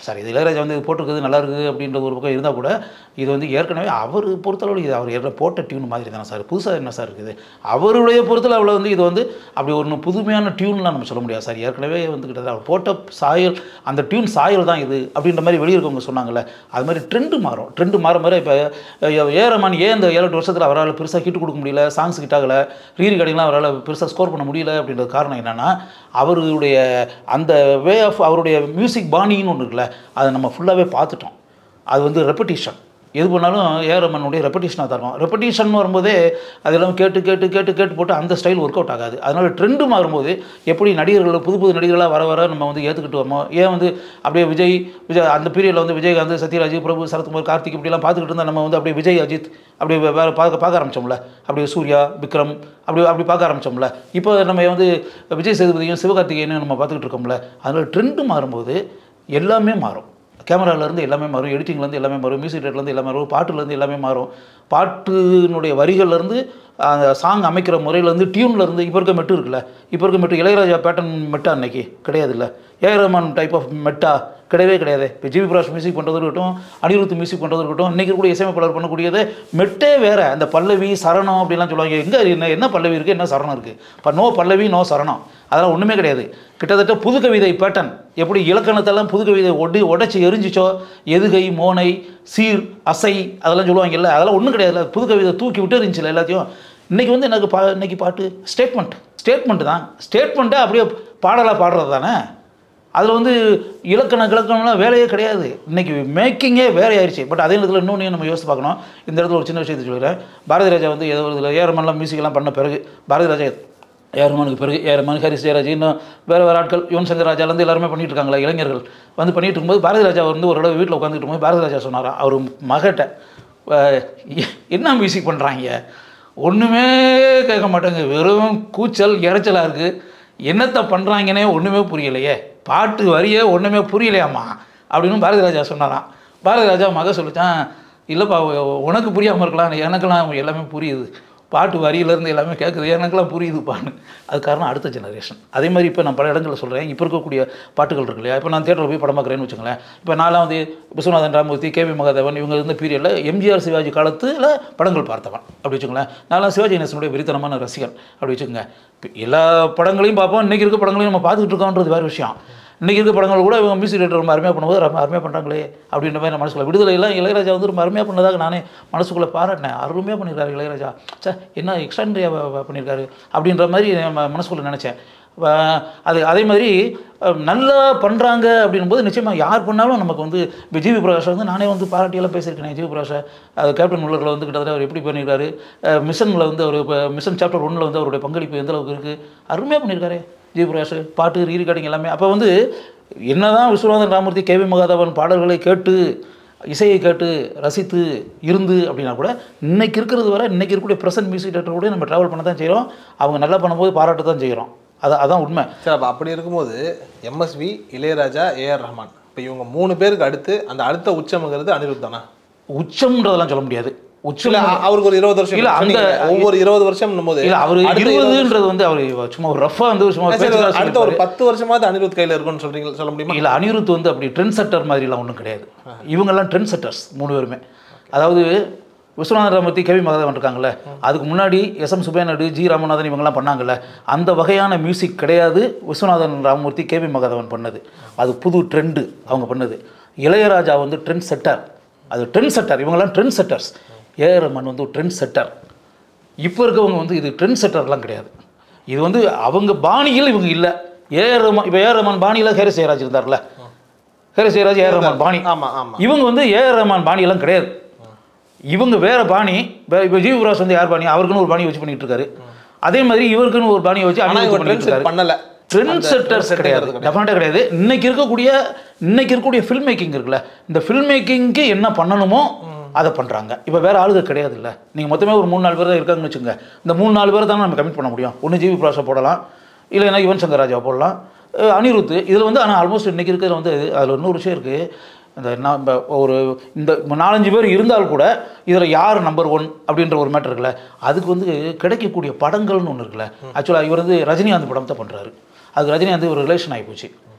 சார் இது இளையராஜா வந்து இது போட்டிருக்குது நல்லா இருக்குது அப்படின்றது ஒரு பக்கம் இருந்தால் கூட இது வந்து ஏற்கனவே அவர் பொறுத்தளவு இது அவர் ஏற்கனவே போட்ட டியூன் மாதிரி தானே சார் புதுசாக என்ன சார் இருக்குது அவருடைய பொறுத்தளவில் வந்து இது வந்து அப்படி ஒரு புதுமையான டியூன்லாம் நம்ம சொல்ல முடியாது சார் ஏற்கனவே வந்து கிட்டத்தட்ட அவர் போட்ட சாயல் அந்த டியூன் சாயல் தான் இது அப்படின்ற மாதிரி வெளியிருக்கவங்க சொன்னாங்கல்ல அது மாதிரி ட்ரெண்டு மாறும் ட்ரெண்டு மாற மாதிரி இப்போ ஏரமான் ஏன் இந்த ஏழு எட்டு வருஷத்தில் அவரால் பெருசாக ஹிட் கொடுக்க முடியல சாங்ஸ் ஹிட் ஆகலை ரீ ரெக்கார்டிங்லாம் அவரால் பெருசாக ஸ்கோர் பண்ண முடியல அப்படின்றது காரணம் என்னென்னா அவருடைய அந்த வே ஆஃப் அவருடைய மியூசிக் பாணின்னு ஒன்று இருக்குல்ல அதை நம்ம ஃபுல்லாகவே பார்த்துட்டோம் அது வந்து ரெப்படிஷன் எது பண்ணாலும் ஏஆர் ரமனுடைய ரெப்படிஷனாக தான் இருக்கும் ரெப்படிஷன் வரும்போதே அதெல்லாம் கேட்டு கேட்டு கேட்டு கேட்டு போட்டு அந்த ஸ்டைல் ஒர்க் அவுட் ஆகாது அதனால் ட்ரெண்டு மாறும்போது எப்படி நடிகர்கள் புது புது நடிகர்களாக வர வர நம்ம வந்து ஏற்றுக்கிட்டு வரோமோ ஏன் வந்து அப்படியே விஜய் விஜய் அந்த பீரியடில் வந்து விஜயகாந்த் சத்யராஜ் பிரபு சரத்குமார் கார்த்திக் இப்படிலாம் பார்த்துக்கிட்டு இருந்தால் நம்ம வந்து அப்படியே விஜய் அஜித் அப்படி வே- வேற பார்க்க பார்க்க ஆரம்பிச்சோம்ல அப்படியே சூர்யா விக்ரம் அப்படி அப்படி பார்க்க ஆரம்பிச்சோம்ல இப்போ நம்ம வந்து விஜய் சேதுபதியும் சிவகார்த்திகேயனும் நம்ம பார்த்துக்கிட்டு இருக்கோம்ல அதனால் ட்ரெண்டு மாறும்போது எல்லாமே மாறும் கேமராலேருந்து எல்லாமே மாறும் எடிட்டிங்லேருந்து எல்லாமே மாறும் மியூசிக் டேட்லேருந்து எல்லாமே மாறும் பாட்டுலேருந்து எல்லாமே மாறும் பாட்டினுடைய வரிகள்லேருந்து அந்த சாங் அமைக்கிற முறையிலேருந்து டியூன்லேருந்து இப்போ இருக்க மெட்டு இருக்குல்ல இப்போ இருக்க மெட்டு இளையராஜா பேட்டர்ன் மெட்டா அன்னைக்கு கிடையாது இல்லை ஏஆர் ரஹ்மான் டைப் ஆஃப் மெட்டா கிடையவே கிடையாது இப்போ ஜிவி பிரகாஷ் மியூசிக் பண்ணுறது இருக்கட்டும் அனிருத் மியூசிக் பண்ணுறது இருக்கட்டும் இன்றைக்கி கூட இசையமைப்பாளர் பண்ணக்கூடியது மெட்டே வேறு அந்த பல்லவி சரணம் அப்படிலாம் சொல்லுவாங்க எங்கே என்ன என்ன பல்லவி இருக்குது என்ன சரணம் இருக்குது இப்போ நோ பல்லவி நோ சரணம் அதெல்லாம் ஒன்றுமே கிடையாது கிட்டத்தட்ட புது கவிதை பேட்டன் எப்படி இலக்கணத்தெல்லாம் புது கவிதை ஒடி உடச்சி எரிஞ்சிச்சோ எதுகை மோனை சீர் அசை அதெல்லாம் சொல்லுவாங்கல்ல அதெல்லாம் ஒன்றும் கிடையாது புது கவிதை தூக்கி விட்டு இருந்துச்சுல எல்லாத்தையும் இன்றைக்கி வந்து எனக்கு பா இன்னைக்கு பாட்டு ஸ்டேட்மெண்ட் ஸ்டேட்மெண்ட் தான் ஸ்டேட்மெண்ட்டை அப்படியே பாடலாக பாடுறது தானே அதில் வந்து இலக்கண கிழக்கணம்லாம் வேலையே கிடையாது இன்றைக்கி மேக்கிங்கே வேலை ஆயிடுச்சு பட் அதே நேரத்தில் இன்னொன்று நம்ம யோசிச்சு பார்க்கணும் இந்த இடத்துல ஒரு சின்ன விஷயத்தை சொல்கிறேன் பாரதி ராஜா வந்து ஏதோ ஒரு இதில் ஏரமன்லாம் மியூசிக்லாம் பண்ண பிறகு பாரதி ராஜா ஏரமனுக்கு பிறகு ஏரமன் ஹரிஸ் ஜெயராஜ் இன்னும் வேறு வேறு ஆட்கள் யுவன் சங்கர் ராஜாலேருந்து எல்லாருமே பண்ணிட்டு இருக்காங்களா இளைஞர்கள் வந்து பண்ணிட்டு இருக்கும்போது பாரதி ராஜா வந்து ஒரு தடவை வீட்டில் உட்காந்துட்டு இருக்கும்போது பாரதி ராஜா சொன்னாராம் அவர் மகட்ட "அஹ், என்ன மியூசிக் பண்ணுறாங்க ஒன்றுமே கேட்க மாட்டேங்க வெறும் கூச்சல் இறைச்சலாக இருக்குது என்னத்தை பண்ணுறாங்கன்னே ஒன்றுமே புரியலையே பாட்டு வரியே ஒன்றுமே புரியலையாம்மா அப்படின்னு பாரதி ராஜா சொன்னாராம் பாரதி ராஜா மக சொல்லிச்சான் இல்லைப்பா உ- உனக்கு புரியாமல் இருக்கலாம் எனக்கெல்லாம் எல்லாமே புரியுது பாட்டு வரியிலேருந்து எல்லாமே கேட்குது எனக்கெல்லாம் புரியுதுப்பான்னு அது காரணம் அடுத்த ஜெனரேஷன் அதே மாதிரி இப்போ நான் பல இடங்களில் சொல்கிறேன் இப்போ இருக்கக்கூடிய பாட்டுகள் இருக்கு இல்லையா இப்போ நான் தேட்டரில் போய் படம் பார்க்குறேன்னு வச்சுங்களேன் இப்போ நான்லாம் வந்து விஸ்வநாதன் ராமூர்த்தி கேவி மகாதேவன் இவங்க இருந்த பீரியடில் எம்ஜிஆர் சிவாஜி காலத்தில் படங்கள் பார்த்தவன் அப்படி வச்சுங்களேன் நான்லாம் சிவாஜி கணேசனுடைய வெறித்தனமான ரசிகன் அப்படி வச்சுக்கோங்க இப்போ எல்லா படங்களையும் பார்ப்போம் இன்றைக்கி இருக்க படங்களையும் நம்ம பார்த்துக்கிட்டு இருக்கோன்றது வேறு விஷயம் இன்றைக்கி இருக்க படங்கள் கூட இவங்க மியூசிக் டேரக்டர் ரொம்ப அருமையாக பண்ணும்போது ரொம்ப அருமையாக பண்ணுறாங்களே அப்படின்ற மாதிரி நான் மனசுக்குள்ள விடுதலையெல்லாம் இளையராஜா வந்து ரொம்ப அருமையாக பண்ணதாக நானே மனசுக்குள்ளே பாராட்டினேன் அருமையாக பண்ணியிருக்காரு இளையராஜா சே என்ன எக்ஸ்ட்ராண்டியாக பண்ணியிருக்காரு அப்படின்ற மாதிரி நம்ம மனசுக்குள்ளே நினச்சேன் வ- அது அதே மாதிரி அஹ், நல்லா பண்ணுறாங்க அப்படின்போது நிச்சயமாக யார் பண்ணாலும் நமக்கு வந்து இப்போ ஜிவி பிரகாஷ் வந்து நானே வந்து பாராட்டியெல்லாம் பேசியிருக்கேன் ஜிவி பிரகாஷை அது கேப்டன் முல்லரில் வந்து கிட்டத்தட்ட அவர் எப்படி பண்ணியிருக்காரு மிஷனில் வந்து அவர் இப்போ மிஷன் சாப்டர் ஒன்றில் வந்து அவருடைய பங்களிப்பு எந்த அளவுக்கு இருக்குது அருமையாக பண்ணியிருக்காரு ஜிவி பிரகாஷ் பாட்டு ரீ ரெக்கார்டிங் எல்லாமே அப்போ வந்து என்னதான் விஸ்வநாதன் ராமூர்த்தி கேவி மகாதேவன் பாடல்களை கேட்டு இசையை கேட்டு ரசித்து இருந்து அப்படின்னா கூட இன்னைக்கு இருக்கிறது வரை இன்னைக்கு இருக்கக்கூடிய ப்ரெசன்ட் மியூசிக் டேரக்டர் கூட நம்ம ட்ராவல் பண்ண தான் செய்கிறோம் அவங்க நல்லா பண்ணும்போது பாராட்ட தான் செய்கிறோம் அது அதான் உண்மை சரி அப்போ அப்படி இருக்கும்போது எம்எஸ்வி இளையராஜா ஏஆர் ரஹ்மான் இப்போ இவங்க மூணு பேருக்கு அடுத்து அந்த அடுத்த உச்சம்ங்கிறது அனிருத் தானா உச்சம்ன்றதெல்லாம் சொல்ல முடியாது உச்சம் இல்ல அ- அவருக்கு ஒரு இருபது வருஷம் இல்ல, அந்த- சொன்னீங்க. ஒவ்வொரு இருபது வருஷம் போது இல்லை அவர் இருபதுன்றது வந்து அவர் சும்மா ஒரு ரஃபாக வந்து சும்மா பேச்சுக்காக அடுத்த ஒரு சொல்லியிருப்பாரு. பத்து வருஷமாவது அனிருத் கையில இருக்கும்னு சொல்றீங்க சொல்ல முடியுமா இல்லை அனிருத் வந்து அப்படி ட்ரெண்ட் செட்டர் மாதிரிலாம் ஒன்றும் கிடையாது இவங்கெல்லாம் ட்ரெண்ட் செட்டர்ஸ் மூணு பேருமே அதாவது விஸ்வநாதன் ராமூர்த்தி கேவி மகாதேவன் இருக்காங்கல்ல அதுக்கு முன்னாடி எஸ் எம் சுபேனடு ஜி ராமநாதன் இவங்கெல்லாம் பண்ணாங்கல்ல அந்த வகையான மியூசிக் கிடையாது விஸ்வநாதன் ராமமூர்த்தி கேவி மகாதேவன் பண்ணது அது புது ட்ரெண்டு அவங்க பண்ணது இளையராஜா வந்து ட்ரெண்ட் செட்டர் அது ட்ரெண்ட் செட்டர் இவங்கெல்லாம் ட்ரெண்ட் செட்டர்ஸ் ஏஆர் ரஹ்மான் வந்து ஒரு ட்ரெண்ட் செட்டர் இப்போ இருக்கவங்க வந்து இது ட்ரெண்ட் செட்டர்லாம் கிடையாது இது வந்து அவங்க பாணியில் இவங்க இல்லை ஏஆர் ரஹ்மான் இப்போ ஏஆர் ரஹ்மான் பாணியில் ஹேரஸ் ஜெயராஜ் இருந்தார்ல ஹேரஸ் ஜெயராஜ் ஏஆர் ரஹ்மான் பாணி ஆமா ஆமா இவங்க வந்து ஏஆர் ரஹ்மான் பாணியெல்லாம் கிடையாது இவங்க வேற பாணி வே- இப்போ ஜிவி பிரகாஷ் வந்து யார் பாணி அவருக்குன்னு ஒரு பாணி வச்சு பண்ணிட்டு இருக்காரு அதே மாதிரி இவருக்குன்னு ஒரு பாணியை வச்சு ஆனா அனிருத் இவங்க பண்ணிட்டு ட்ரெண்ட் இருக்காரு பண்ணல ட்ரெண்ட் அந்த செட்டர்ஸ் trend கிடையாது செட்டர்ஸ் டெஃபினட்டாக கிடையாது இன்னைக்கு இருக்கக்கூடிய இன்னைக்கு இருக்கக்கூடிய ஃபில்ம் மேக்கிங் இருக்குல்ல இந்த ஃபில்ம் மேக்கிங்க்கு என்ன பண்ணணுமோ அதை பண்ணுறாங்க இப்போ வேற ஆளுங்க கிடையாது இல்லை நீங்கள் மொத்தமே ஒரு மூணு நாலு பேர் தான் இருக்காங்கன்னு வச்சுங்க இந்த மூணு நாலு பேர் தான் நம்ம கமிட் பண்ண முடியும் ஒன்று ஜிவி பிரகாஷை போடலாம் இல்லைன்னா யுவன் சங்கர் ராஜா போடலாம் அஹ் அனிருத் இதில் வந்து ஆனால் ஆல்மோஸ்ட் இன்னைக்கு இருக்கிறது வந்து அதில் இன்னொரு விஷயம் இருக்குது இந்த நான் இப்ப ஒரு இந்த நாலஞ்சு பேர் இருந்தால் கூட இதில் யார் நம்பர் ஒன் அப்படின்ற ஒரு மேட்டர் இருக்குல்ல அதுக்கு வந்து கிடைக்கக்கூடிய படங்கள்னு ஒன்று இருக்குல்ல ஆக்சுவலாக இவர் வந்து ரஜினிகாந்த் படம் தான் பண்ணுறாரு அதுக்கு ரஜினிகாந்த் ஒரு ரிலேஷன் ஆகிப்போச்சு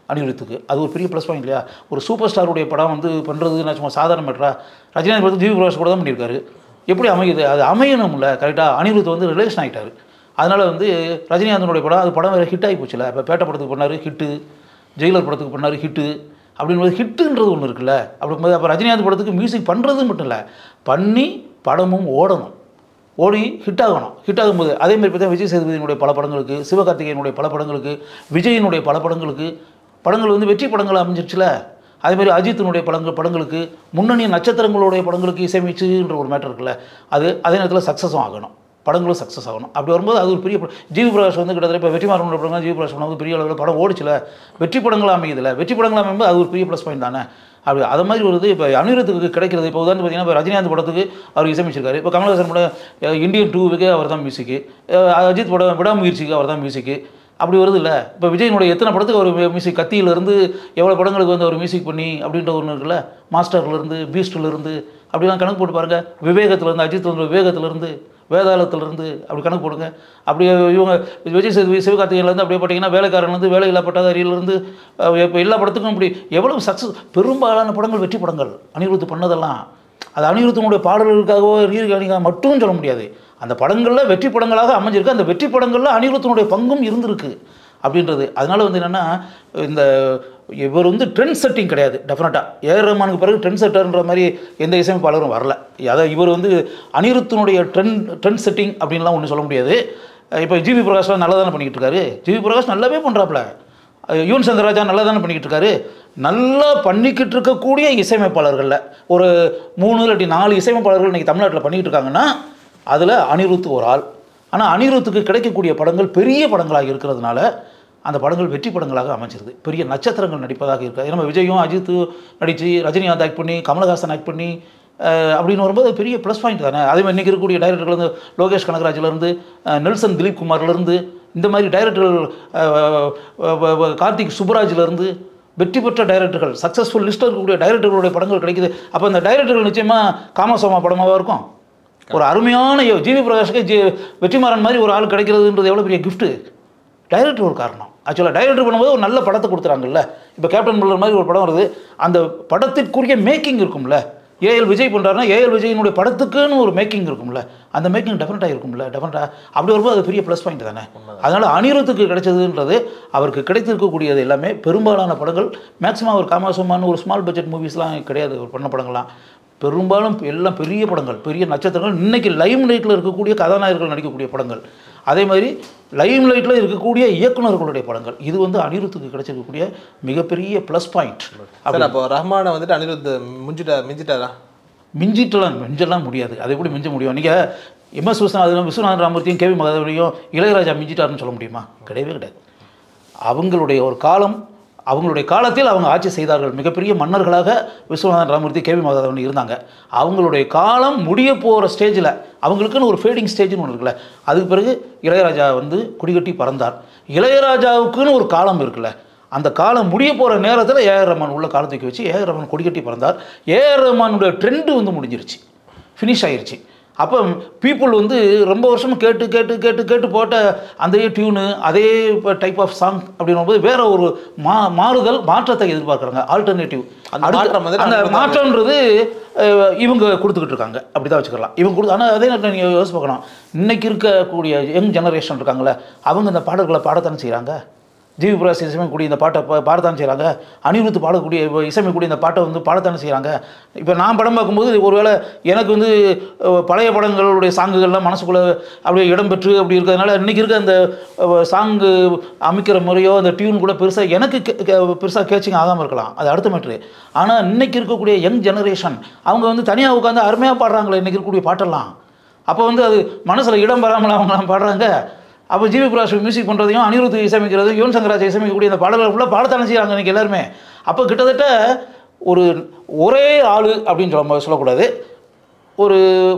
அனிருத்துக்கு அது ஒரு பெரிய ப்ளஸ் பாயிண்ட் இல்லையா ஒரு சூப்பர் ஸ்டாருடைய படம் வந்து பண்ணுறது நான் சும்மா சாதாரண மேட்டரா ரஜினிகாந்த் படத்து ஜிவி பிரகாஷ் கூட தான் பண்ணியிருக்காரு எப்படி அமையுது அது அமையணும்ல கரெக்டாக அனிருத் வந்து ரிலேஷன் ஆகிட்டாரு அதனால் வந்து ரஜினிகாந்தனுடைய படம் அது படம் வேறு ஹிட் ஆகி போச்சுல இப்போ பேட்டை படத்துக்கு பண்ணார் ஹிட்டு ஜெயிலர் படத்துக்கு பண்ணார் ஹிட்டு அப்படின்போது ஹிட்டுன்றது ஒன்று இருக்குல்ல அப்படிங்கும்போது அப்போ ரஜினிகாந்த் படத்துக்கு மியூசிக் பண்ணுறது மட்டும் இல்லை பண்ணி படமும் ஓடணும் ஓடி ஹிட் ஆகணும் ஹிட் ஆகும்போது அதே மாதிரி பார்த்தா விஜய் சேதுபதியினுடைய பல படங்களுக்கு சிவகார்த்திகேயனுடைய பல படங்களுக்கு விஜயனுடைய பல படங்களுக்கு படங்கள் வந்து வெற்றி படங்கள் அமைஞ்சிருச்சுல அதே மாதிரி அஜித்தினுடைய படங்கள் படங்களுக்கு முன்னணி நட்சத்திரங்களுடைய படங்களுக்கு இசையமைச்சுன்ற ஒரு மேட்டர் இருக்குல்ல அது அதே நேரத்தில் சக்ஸஸும் ஆகணும் படங்களும் சக்ஸஸ் ஆகணும் அப்படி வரும்போது அது ஒரு பெரிய படம் ஜிவி பிரகாஷ் வந்து கிட்டத்தட்ட இப்போ வெற்றிமாறனோட படங்கள் ஜிவி பிரகாஷ் படம் வந்து பெரிய அளவில் படம் ஓடிச்சுல வெற்றி படங்களாக அமையுதுல வெற்றி படங்களாக அமையும்போது அது ஒரு பெரிய ப்ளஸ் பாயிண்ட் தானே அப்படி அது மாதிரி ஒரு இது இப்போ அனிருத்துக்கு கிடைக்கிறது இப்போ உதாரணம் பார்த்தீங்கன்னா இப்போ ரஜினிகாந்த் படத்துக்கு அவர் இசையமைச்சிருக்காரு இப்போ கமலஹாசன் படம் அஹ், இந்தியன் டூவுக்கு அவர் தான் மியூசிக்கு அஜித் படம் விடாமுயற்சிக்கு அவர் தான் மியூசிக்கு அப்படி வருது இல்லை இப்போ விஜயனுடைய எத்தனை படத்துக்கு அவர் மியூசிக் கத்தியிலேருந்து எவ்வளோ படங்களுக்கு வந்து அவர் மியூசிக் பண்ணி அப்படின்ற ஒன்று இருக்குல்ல மாஸ்டர்லேருந்து பீஸ்ட்லேருந்து அப்படிலாம் கணக்கு போட்டு பாருங்கள் விவேகத்துலேருந்து அஜித் வந்து விவேகத்துலேருந்து வேதாளத்துலேருந்து அப்படி கணக்கு போடுங்க அப்படியே இவங்க விஜய் சேதுபதி சிவகார்த்திகேயன்லேருந்து அப்படியே பார்த்தீங்கன்னா வேலைக்காரன்லேருந்து வேலையில்லா பட்டதாரியிலேருந்து இப்போ எல்லா படத்துக்கும் இப்படி எவ்வளவு சக்ஸஸ் பெரும்பாலான படங்கள் வெற்றி படங்கள் அனிருத்து பண்ணதெல்லாம் அது அனிருத்தனுடைய பாடல்களுக்காகவோ ரீர்காணிக்காக மட்டும் சொல்ல முடியாது அந்த படங்களில் வெற்றி படங்களாக அமைஞ்சிருக்கு அந்த வெற்றி படங்களில் அனிருத்தனுடைய பங்கும் இருந்திருக்கு அப்படின்றது அதனால வந்து என்னென்னா இந்த இவர் வந்து ட்ரெண்ட் செட்டிங் கிடையாது டெஃபினட்டாக ஏஆர் ரஹ்மானுக்கு பிறகு ட்ரெண்ட் செட்டர்ன்ற மாதிரி எந்த இசையமைப்பாளரும் வரல அதாவது இவர் வந்து அனிருத்தினுடைய ட்ரெண்ட் ட்ரெண்ட் செட்டிங் அப்படின்லாம் ஒன்றும் சொல்ல முடியாது இப்போ ஜிவி பிரகாஷ்லாம் நல்லா தானே பண்ணிக்கிட்டு இருக்காரு ஜிவி பிரகாஷ் நல்லாவே பண்ணுறாப்புல யுவன் சங்கர் ராஜா நல்லா தானே பண்ணிக்கிட்டு இருக்காரு நல்லா பண்ணிக்கிட்டு இருக்கக்கூடிய இசையமைப்பாளர்களில் ஒரு மூணு இல்லாட்டி நாலு இசையமைப்பாளர்கள் இன்றைக்கி தமிழ்நாட்டில் பண்ணிக்கிட்டு இருக்காங்கன்னா அதில் அனிருத் ஒரு ஆள் ஆனால் அனிருத்துக்கு கிடைக்கக்கூடிய படங்கள் பெரிய படங்களாக இருக்கிறதுனால அந்த படங்கள் வெற்றி படங்களாக அமைஞ்சிருது பெரிய நட்சத்திரங்கள் நடிப்பதாக இருக்காது நம்ம விஜயும் அஜித் நடித்து ரஜினிகாந்த் ஆக்ட் பண்ணி கமலஹாசன் ஆக்ட் பண்ணி அஹ், அப்படின்னு வரும்போது பெரிய ப்ளஸ் பாயிண்ட் தானே அதே மாதிரி இன்றைக்கி இருக்கக்கூடிய டைரக்டர்கள் வந்து லோகேஷ் கனகராஜ்லேருந்து நெல்சன் திலீப் குமார்லேருந்து இந்த மாதிரி டைரக்டர்கள் அஹ், அஹ், அஹ், கார்த்திக் சுப்ராஜ்லேருந்து வெற்றி பெற்ற டைரக்டர்கள் சக்ஸஸ்ஃபுல் லிஸ்ட்டில் இருக்கக்கூடிய டைரக்டர்களுடைய படங்கள் கிடைக்குது அப்போ அந்த டைரக்டர்கள் நிச்சயமாக காமசோமா படமாவாக இருக்கும் ஒரு அருமையான யோ- ஜிவி பிரகாஷ்க்கு ஜி வெற்றிமாறன் மாதிரி ஒரு ஆள் கிடைக்கிறதுன்றது எவ்வளோ பெரிய கிஃப்ட்டு டைரக்டர் ஒரு காரணம் ஆக்சுவலாக டைரக்டர் பண்ணும்போது ஒரு நல்ல படத்தை கொடுத்துறாங்கல்ல இப்போ கேப்டன் மில்லர் மாதிரி ஒரு படம் வருது அந்த படத்திற்குரிய மேக்கிங் இருக்கும்ல ஏஎல் விஜய் பண்ணுறாருன்னா ஏஎல் விஜயினுடைய படத்துக்குன்னு ஒரு மேக்கிங் இருக்கும்ல அந்த மேக்கிங் டெஃபினட்டாக இருக்கும்ல டெஃபினட்டாக அப்படி வரும்போது அது பெரிய ப்ளஸ் பாயிண்ட் தானே அதனால் அனிருத்துக்கு கிடைச்சதுன்றது அவருக்கு கிடைத்திருக்கக்கூடியது எல்லாமே பெரும்பாலான படங்கள் மேக்ஸிமம் அவர் காமாசமான ஒரு ஸ்மால் பட்ஜெட் மூவிஸ்லாம் கிடையாது அவர் பண்ண படங்கள்லாம் பெரும்பாலும் எல்லாம் பெரிய படங்கள் பெரிய நட்சத்திரங்கள் இன்னைக்கு லைம் லைட்டில் இருக்கக்கூடிய கதாநாயகர்கள் நடிக்கக்கூடிய படங்கள் அதே மாதிரி லைம் லைட்டில் இருக்கக்கூடிய இயக்குனர்களுடைய படங்கள் இது வந்து அனிருத்துக்கு கிடைச்சிருக்கக்கூடிய மிகப்பெரிய ப்ளஸ் பாயிண்ட் சார் அப்போ ரஹ்மானை வந்துட்டு அனிருத் முஞ்சிட்டா மிஞ்சிட்டாரா மிஞ்சிட்டலாம் மிஞ்சலாம் முடியாது அது எப்படி மிஞ்ச முடியும் நீங்கள் எம்எஸ் விஸ்வநாதன் விஸ்வநாதன் ராமூர்த்தியும் கேவி மகாதேவனையும் இளையராஜா மிஞ்சிட்டாருன்னு சொல்ல முடியுமா கிடையவே கிடையாது அவங்களுடைய ஒரு காலம் அவங்களுடைய காலத்தில் அவங்க ஆட்சி செய்தார்கள் மிகப்பெரிய மன்னர்களாக விஸ்வநாதன் ராமூர்த்தி கேவி மகாதேவன் இருந்தாங்க அவங்களுடைய காலம் முடிய போகிற ஸ்டேஜில் அவங்களுக்குன்னு ஒரு ஃபேடிங் ஸ்டேஜ்னு ஒன்று இருக்குல்ல அதுக்கு பிறகு இளையராஜா வந்து குடிகட்டி பறந்தார் இளையராஜாவுக்குன்னு ஒரு காலம் இருக்குல்ல அந்த காலம் முடிய போகிற நேரத்தில் ஏஆர் ரஹ்மான் உள்ள காலத்துக்கு வச்சு ஏஆர் ரஹ்மான் கொடிகட்டி பறந்தார் ஏஆர் ரஹ்மானுடைய ட்ரெண்டு வந்து முடிஞ்சிருச்சு ஃபினிஷ் ஆயிருச்சு அப்போ பீப்புள் வந்து ரொம்ப வருஷம் கேட்டு கேட்டு கேட்டு கேட்டு போட்ட அதே டியூனு அதே டைப் ஆஃப் சாங் அப்படின்னும் போது வேற ஒரு மா மாறுதல் மாற்றத்தை எதிர்பார்க்குறாங்க ஆல்டர்னேட்டிவ் அந்த மாற்றம் வந்து அந்த நம்ம தான் மாற்றம்ன்றது அஹ், இவங்க கொடுத்துக்கிட்டு இருக்காங்க அப்படி தான் வச்சுக்கலாம் இவங்க கொடு ஆனால் அதே நேரத்தில் நீங்கள் யோசிச்சு பார்க்கணும் இன்னைக்கு இருக்கக்கூடிய யங் ஜெனரேஷன் இருக்காங்களே அவங்க இந்த பாடல்களை பாடத்தானே செய்கிறாங்க ஜிவி பிரகாஷ் இசைமைக்கூடிய இந்த பாட்டை பா- பாடத்தானே செய்கிறாங்க அனிருத் பாடக்கூடிய இப்போ இசைமைக்கூடிய இந்த பாட்டை வந்து பாடத்தானே செய்கிறாங்க இப்போ நான் படம் பார்க்கும்போது ஒருவேளை எனக்கு வந்து அஹ், பழைய படங்களுடைய சாங்குகள்லாம் மனசுக்குள்ளே அப்படியே இடம்பெற்று அப்படி இருக்கிறதுனால இன்றைக்கி இருக்க அந்த சாங்கு அமைக்கிற முறையோ அந்த டியூன் கூட பெருசாக எனக்கு பெருசாக கேச்சிங் ஆகாமல் இருக்கலாம் அது அடுத்த மேட்ரு ஆனால் இன்னைக்கு இருக்கக்கூடிய யங் ஜெனரேஷன் அவங்க வந்து தனியாக உட்காந்து அருமையாக பாடுறாங்களே இன்றைக்கி இருக்கக்கூடிய பாட்டெல்லாம் அப்போ வந்து அது மனசில் இடம் பெறாமல் அவங்களாம் பாடுறாங்க அப்போ ஜிவி பிரகாஷ் மியூசிக் பண்ணுறதையும் அனிருத் இசையமைக்கிறதையும் யுவன் சங்கராஜ் இசையமைக்கக்கூடிய அந்த பாடல்கள் ஃபுல்லாக பாடத்தானே செய்கிறாங்க இன்றைக்கி எல்லாருமே அப்போ கிட்டத்தட்ட ஒரு ஒரே ஆள் அப்படின்னு சொல்ல சொல்லக்கூடாது ஒரு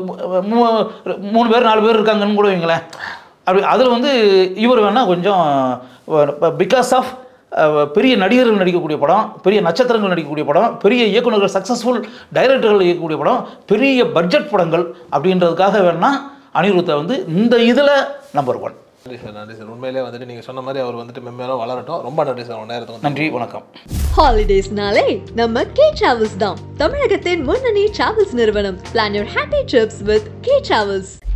மூ- மூணு பேர் நாலு பேர் இருக்காங்கன்னு கூட வைங்களேன் அப்படி அதில் வந்து இவர் வேணால் கொஞ்சம் பிகாஸ் ஆஃப் பெரிய நடிகர்கள் நடிக்கக்கூடிய படம் பெரிய நட்சத்திரங்கள் நடிக்கக்கூடிய படம் பெரிய இயக்குனர்கள் சக்ஸஸ்ஃபுல் டைரக்டர்கள் இயக்கக்கூடிய படம் பெரிய பட்ஜெட் படங்கள் அப்படின்றதுக்காக வேணால் அனிருத்தை வந்து இந்த இதில் நம்பர் ஒன் நன்றி சார் நன்றி சார் உண்மையிலே வந்துட்டு நீங்கள் சொன்ன மாதிரி அவர் வந்துட்டு மென்மேலும் வளரட்டும் ரொம்ப நன்றி சார் உங்க நேரத்துக்கு வந்து நன்றி வணக்கம் ஹாலிடேஸ்னாலே நம்ம கே டிராவல்ஸ் தான் தமிழகத்தின் முன்னணி டிராவல்ஸ் நிறுவனம் plan your happy trips with K travels